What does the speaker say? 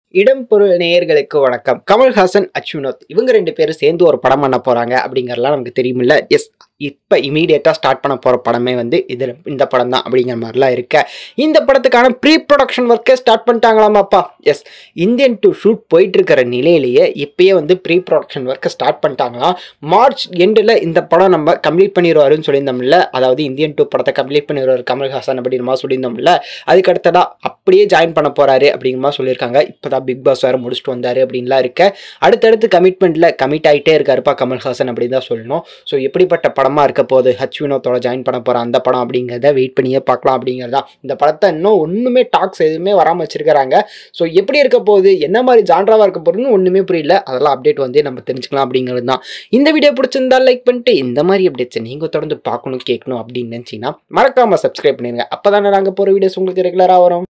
இடம் பொருள் நேயர்களுக்கு வணக்கம் கமல்ஹாசன் அச்சுவினோத் இவங்க ரெண்டு பேரும் சேர்ந்து ஒரு படம் பண்ண போறாங்க அப்படிங்கறதெல்லாம் நமக்கு தெரியுமில்ல எஸ் இப்போ இமீடியட்டாக ஸ்டார்ட் பண்ண போகிற படமே வந்து இது இந்த படம் தான் அப்படிங்கிற மாதிரிலாம் இருக்க இந்த படத்துக்கான ப்ரீ ப்ரொடக்ஷன் ஒர்க்கே ஸ்டார்ட் பண்ணிட்டாங்களாமாப்பா எஸ் இந்தியன் டூ ஷூட் போயிட்டு இருக்கிற நிலையிலேயே இப்பயே வந்து ப்ரீ ப்ரொடக்ஷன் ஒர்க்கை ஸ்டார்ட் பண்ணிட்டாங்களாம் மார்ச் எண்டில் இந்த படம் நம்ம கம்ப்ளீட் பண்ணிடுவாருன்னு சொல்லியிருந்தோம்ல அதாவது இந்தியன் டூ படத்தை கம்ப்ளீட் பண்ணிடுவார் கமல்ஹாசன் அப்படிங்கிற மாதிரி சொல்லியிருந்தோம்ல அதுக்கு அடுத்ததா அப்படியே ஜாயின் பண்ண போறாரு அப்படிங்கிற மாதிரி சொல்லியிருக்காங்க இப்போதான் பிக் பாஸ் வேறு முடிச்சுட்டு வந்தாரு அப்படின்லாம் இருக்க அடுத்தடுத்து கமிட்மெண்ட்ல கமிட் ஆகிட்டே இருக்காருப்பா கமல்ஹாசன் அப்படின்னு தான் சொல்லணும் ஸோ எப்படிப்பட்ட படமா இருக்க போகுது ஹச் வினோத்தோட ஜாயின் பண்ண போற அந்த படம் அப்படிங்கிறத வெயிட் பண்ணியே பார்க்கலாம் அப்படிங்கிறதா இந்த படத்தை இன்னும் ஒன்றுமே டாக்ஸ் எதுவுமே வராமல் வச்சிருக்கிறாங்க ஸோ எப்படி இருக்க போகுது என்ன மாதிரி ஜான்ராவாக இருக்க போகுதுன்னு ஒன்றுமே புரியல அதெல்லாம் அப்டேட் வந்து நம்ம தெரிஞ்சுக்கலாம் அப்படிங்கிறது தான் இந்த வீடியோ பிடிச்சிருந்தா லைக் பண்ணிட்டு இந்த மாதிரி அப்டேட்ஸ் நீங்கள் தொடர்ந்து பார்க்கணும் கேட்கணும் அப்படின்னு நினச்சிங்கன்னா மறக்காம சப்ஸ்கிரைப் பண்ணிடுங்க அப்போ தானே நாங்கள் போகிற வீடியோஸ் உங்களுக்கு ரெகுலராக வரும்